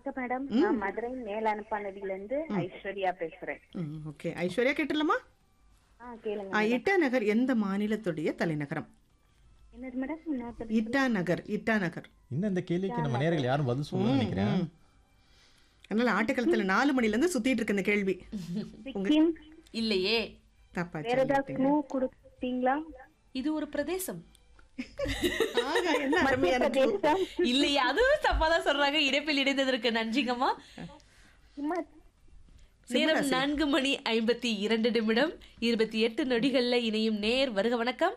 வணக்கம் மேடம் நான் மதுரை மேலானப்பானடியில இருந்து ஐஸ்வர்யா பேசுறேன் ம் ஓகே ஐஸ்வர்யா கேட்டுடலாமா ஆ கேளுங்க ஆ, இட்டா நகர் எந்த மாநிலத்துடைய தலைநகரம் என்னது மேடம் இன்னொருத்தர் இட்டா நகர் இட்டா நகர் இன்னும் இந்த கேள்விக்கு நம்ம நேர்கள் யாரும் பதில் சொல்லணும்னு நினைக்கிறேன் ம். அதனால ஆட்டுக்களத்துல நாலு மணில இருந்து சுத்திட்டு இருக்கு இந்த கேள்வி சிக்கிம் இல்லையே தப்பா வேற ஏதாவது க்ளூ கொடுத்தீங்களா இது ஒரு பிரதேசம் ஆகா, என்ன அருமையான clue. பிரதேசம் இல்லையே அதுவும் தப்பா தான் சொல்றாங்க இடைப்பில் இணைந்ததற்கு நன்றிங்கம்மா சும்மா நேரம் நான்கு மணி ஐம்பத்தி இரண்டு நிமிடம் இருபத்தி எட்டு நொடிகள்ல இணையும் நேர் வருக வணக்கம்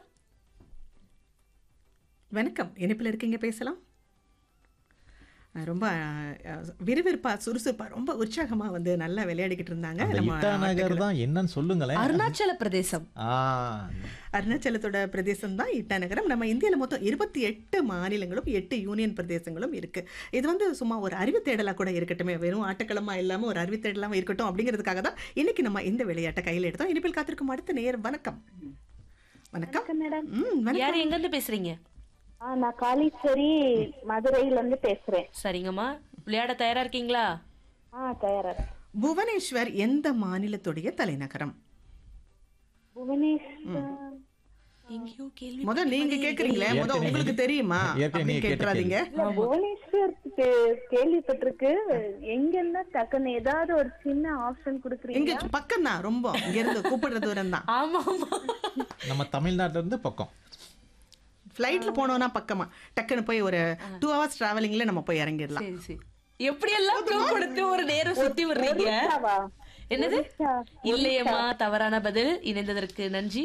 வணக்கம் இணைப்பில் இருக்கீங்க பேசலாம் அஹ் ரொம்ப அஹ், விறுவிறுப்பா சுறுசுறுப்பா ரொம்ப உற்சாகமா வந்து நல்லா விளையாடிக்கிட்டு இருந்தாங்க அந்த நம்ம இட்டா நகர் தான் என்னன்னு சொல்லுங்களேன் அருணாச்சல பிரதேசம் ஆ அருணாச்சலத்தோட பிரதேசம் தான் இட்டா நகரம் நம்ம இந்தியாவில் மொத்தம் இருபத்தி எட்டு மாநிலங்களும் எட்டு யூனியன் பிரதேசங்களும் இருக்கு இது வந்து சும்மா ஒரு அறிவு தேடலா கூட இருக்கட்டுமே வெறும் ஆட்டக்களமா இல்லாம ஒரு அறிவு தேடலாம இருக்கட்டும் அப்படிங்கிறதுக்காக தான் இன்னைக்கு நம்ம இந்த விளையாட்டை கையில் எடுத்தோம் இனிப்பில் காத்திருக்கும் அடுத்த நேர் வணக்கம் வணக்கம் வணக்கம் மேடம் ம் வணக்கம் யார் எங்க இருந்து பேசுறீங்க ஆ நான் காளீஸ்வரி மதுரையில இருந்து பேசுறேன் சரிங்கம்மா விளையாட தயாரா இருக்கீங்களா ஆ தயாரா இருக்கேன். புவனேஸ்வர் எந்த மாநிலத்துடைய தலைநகரம் புவனேஸ்வர் எங்கேயோ கேள்வி முத நீங்க கேக்குறீங்களே முத ஏற்கனவே- உங்களுக்கு தெரியுமா ஏற்கனவே அப்படின்னு நீங்க கேட்ட கேட்டுறாதீங்க இல்ல, புவனேஸ்வர் கே- கேள்விப்பட்டிருக்கு எங்கன்னா டக்குன்னு ஏதாவது ஒரு சின்ன ஆப்ஷன் இங்க கொடுக்குறீங்க பக்கம் தான் ரொம்ப இங்க இருந்து கூப்பிடுற தூரம் தான் ஆமா ஆமா நம்ம தமிழ்நாட்டுல இருந்து பக்கம் ஃப்ளைட்ல போனோம்னா பக்கமா டக்குன்னு போய் ஒரு டூ ஹவர்ஸ் டிராவலிங்ல நம்ம போய் இறங்கிடலாம் சரி சரி எப்படி எல்லாம் clue கொடுத்து ஒரு நேரம் சுத்தி விடுறீங்க ஒரிசாவா? என்னது ஒரிசா. இல்லையம்மா தவறான பதில் இணைந்ததற்கு நன்றி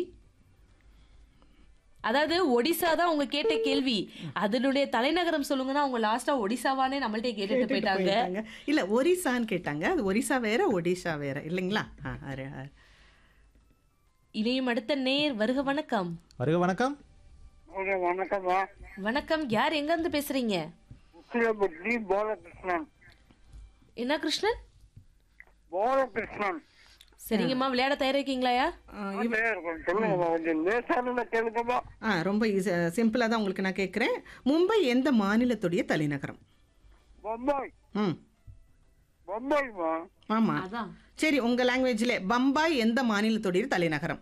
அதாவது ஒடிசா தான் உங்க கேட்ட கேள்வி அதனுடைய தலைநகரம் சொல்லுங்கன்னா அவங்க லாஸ்டா ஒடிசாவானே நம்மள்ட்ட கேட்டுட்டு போயிட்டாங்க போயிட்டாங்க. இல்ல ஒரிசான்னு கேட்டாங்க அது ஒரிசா வேற ஒடிசா வேற இல்லைங்களா ஆ, அரு- அரு. இணையும் அடுத்த நேர் வருக வணக்கம் வருக வணக்கம் வணக்கம்மா வணக்கம் யார் எங்க இருந்து பேசுறீங்க உசிலபுத்தி பாலகிருஷ்ணன் என்ன கிருஷ்ணன் பாலகிருஷ்ணன் சரிங்கம்மா விளையாட தயாரா இருக்கீங்களாயா இருக்கும் சொல்லுங்கம்மா கொஞ்சம் லேசானத கேளுங்கம்மா ஆ ரொம்ப ஈஸி சிம்பிளா தான் உங்களுக்கு நான் கேட்குறேன் மும்பை எந்த மாநிலத்துடைய தலைநகரம் பம்பாய் ம் பம்பாய்மா ஆமா அதான் சரி உங்க லாங்குவேஜ்ல பம்பாய் எந்த மாநிலத்துடைய தலைநகரம்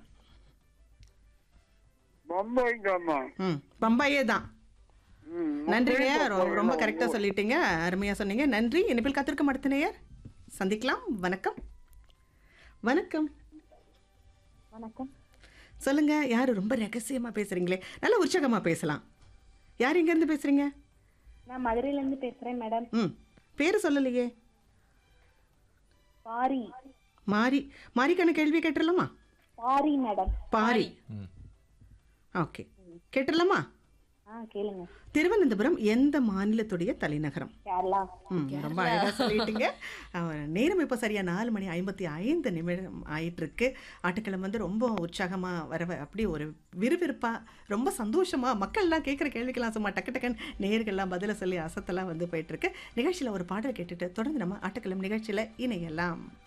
பம்பாய் தாம்மா ம் பம்பாயே தான் ம், நன்றிங்க ரொ- ரொம்ப கரெக்டாக சொல்லிட்டீங்க அருமையாக சொன்னீங்க நன்றி இனிப்பில் காத்திருக்க அடுத்த சந்திக்கலாம் வணக்கம் வணக்கம் வணக்கம் சொல்லுங்க யாரு ரொம்ப ரகசியமா பேசுறீங்களே நல்ல உற்சாகமா பேசலாம் யார் எங்க இருந்து பேசுறீங்க நான் மதுரையில இருந்து பேசுறேன் மேடம் ம் பேரு சொல்லலையே பாரி மாரி மாரிக்கான கேள்வி கேட்டுடலாமா பாரி மேடம் பாரி ம். ஓகே கேட்டுடலாமா ஆ கேளுங்க திருவனந்தபுரம் எந்த மாநிலத்துடைய தலைநகரம் கேரளா ம் ரொம்ப அழகாக சொல்லிட்டீங்க அவர் நேரம் இப்போ சரியா நாலு மணி ஐம்பத்தி ஐந்து நிமிடம் ஆயிட்டு இருக்கு ஆட்டுக்கிழமை வந்து ரொம்ப உற்சாகமாக வர அப்படி ஒரு விறுவிறுப்பாக ரொம்ப சந்தோஷமா மக்கள்லாம் கேட்குற கேள்விக்கெல்லாம் சும்மா டக்கு டக்குன்னு நேர்கள்லாம் பதில சொல்லி அசத்தெல்லாம் வந்து போயிட்டு இருக்கு நிகழ்ச்சியில் ஒரு பாடல் கேட்டுட்டு தொடர்ந்து நம்ம ஆட்டுக்கிழமை நிகழ்ச்சியில் இணையலாம்